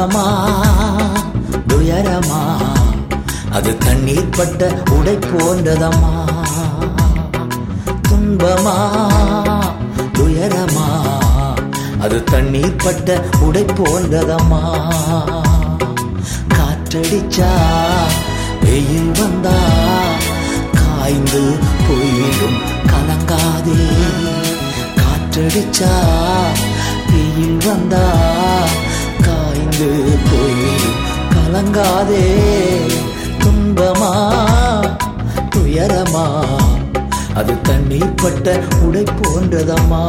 துன்பமா துயரமா அது தண்ணீர் பட்ட உடை போன்றதம்மா துன்பமா துயரமா அது தண்ணீர் பட்ட உடை போன்றதம்மா காற்றடிச்சா வெயில் வந்தா காய்ந்து போய்விடும் கலங்காதே காற்றடிச்சா வெயில் வந்தா காய்ந்து போய்விடும் கலங்காதே துன்பமா துயரமா அது தண்ணீர் பட்ட உடை போன்றதம்மா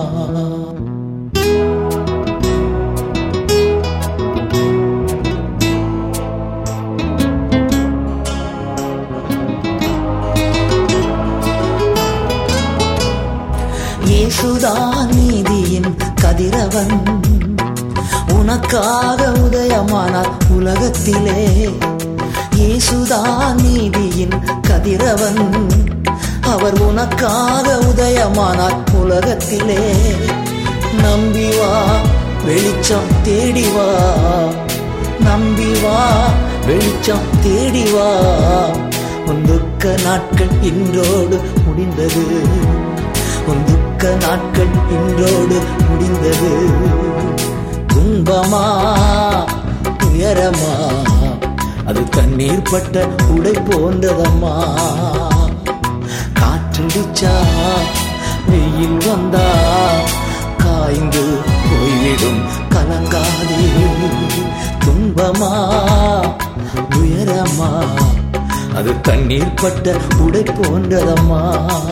இயேசுதான் நீதியின் கதிரவன் உனக்காக உதயமானார் உலகத்திலே இயேசுதான் நீதியின் கதிரவன் அவர் உனக்காக உதயமானார் உலகத்திலே நம்பி வா வெளிச்சம் தேடி வா நம்பி வா வெளிச்சம் தேடி வா உன் துக்க நாட்கள் இன்றோடு முடிந்தது உன் துக்க நாட்கள் இன்றோடு முடிந்தது துன்பமா துயரமா அது தண்ணீர் பட்ட உடை போன்றதம்மா காற்றடிச்சா வெயில் வந்தா காய்ந்து போய்விடும் கலங்காதே துன்பமா துயரமா அது தண்ணீர் பட்ட உடை போன்றதம்மா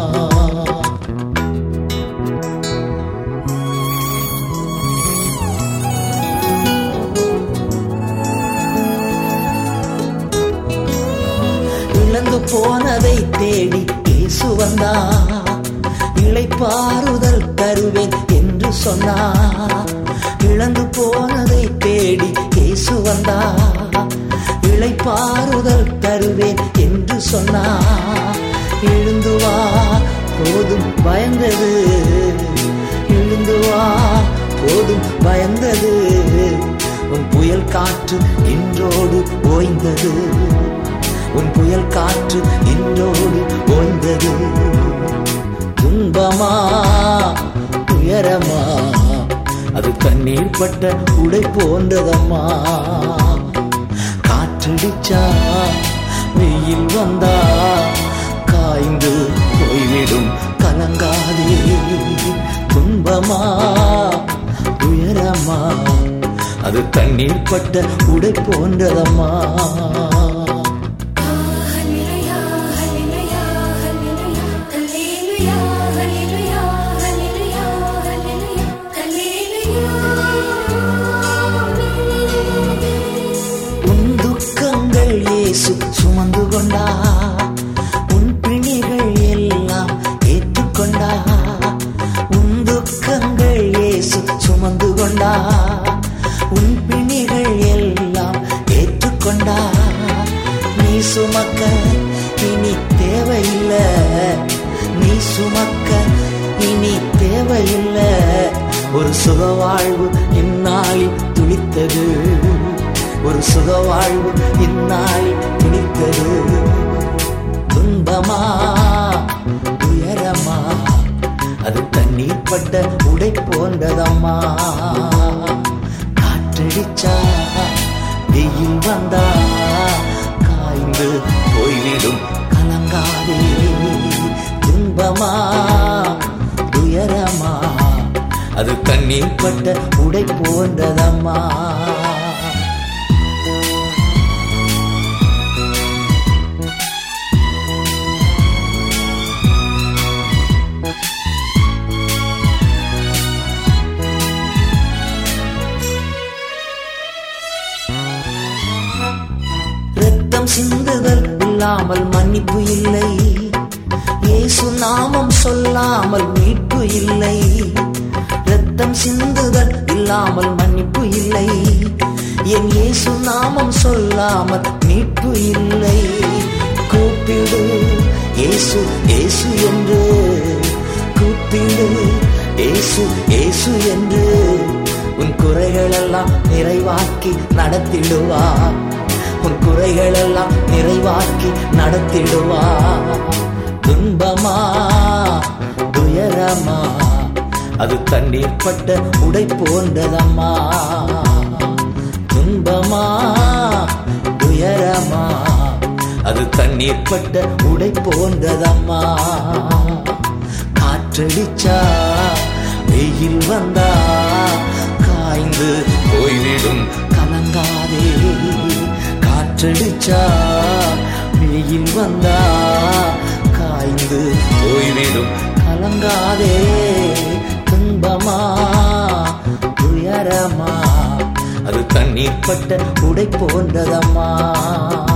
இழந்து போனதை தேடி இயேசு வந்தா இளைப்பாறுதல் தருவேன் என்று சொன்னா இழந்து போனதை தேடி இயேசு வந்தா இளைப்பாறுதல் தருவேன் என்று சொன்னா எழுந்து வா போதும் பயந்தது எழுந்து வா போதும் பயந்தது உன் புயல் காற்று இன்றோடு ஓய்ந்தது உன் புயல் காற்று இன்றோடு ஓய்ந்தது துன்பமா துயரமா அது தண்ணீர் பட்ட உடை போன்றதம்மா காற்றடிச்சா வெயில் வந்தா காய்ந்து போய்விடும் கலங்காதே துன்பமா துயரமா அது தண்ணீர் பட்ட உடை போன்றதம்மா ஹல்லேலூயா ஹல்லேலூயா ஹல்லேலூயா ஹல்லேலூயா ஹல்லேலூயா ஹல்லேலூயா ஹல்லேலூயா உன் துக்கங்கள் இயேசு சுமந்து கொண்டா உன் பிணிகள் எல்லாம் ஏற்றுக்கொண்டா உன் துக்கங்கள் இயேசு சுமந்து கொண்டா உன் பிணிகள் எல்லாம் ஏற்றுக்கொண்டா நீ சுமக்க இனி தேவையில்லை நீ சுமக்க இனி தேவையில்லை ஒரு சுக வாழ்வு இந்நாளில் துளித்தது ஒரு சுக வாழ்வு இந்நாளில் துளித்தது துன்பமா துயரமா அது தண்ணீர் பட்ட உடை போன்றதம்மா காற்றடிச்சா வெயில் வந்தா காய்ந்து போய்விடும் கலங்காதே துன்பமா துயரமா அது தண்ணீர் பட்ட உடை போன்றதம்மா ரத்தம் சிந்துதல் இல்லாமல் மன்னிப்பு இல்லை இயேசு நாமம் சொல்லாமல் மீட்பு இல்லை ரத்தம் சிந்துதல் இல்லாமல் மன்னிப்பு இல்லை என் இயேசு நாமம் சொல்லாமல் மீட்பு இல்லை கூப்பிடு இயேசு இயேசு என்று கூப்பிடு இயேசு இயேசு என்று உன் குறைகளெல்லாம் நிறைவாக்கி நடத்திடுவா உன் குறைகளெல்லாம் நிறைவாக்கி நடத்திடுவா துன்பமா துயரமா அது தண்ணீர் பட்ட உடை போன்றதம்மா துன்பமா துயரமா அது தண்ணீர் பட்ட உடை போன்றதம்மா காற்றடிச்சா வெயில் வந்தா காய்ந்து போய்விடும் கலங்காதே காற்றடிச்சா வெயில் வந்தா காய்ந்து போய்விடும் கலங்காதே துன்பமா துயரமா அது தண்ணீர் பட்ட உடை போன்றதம்மா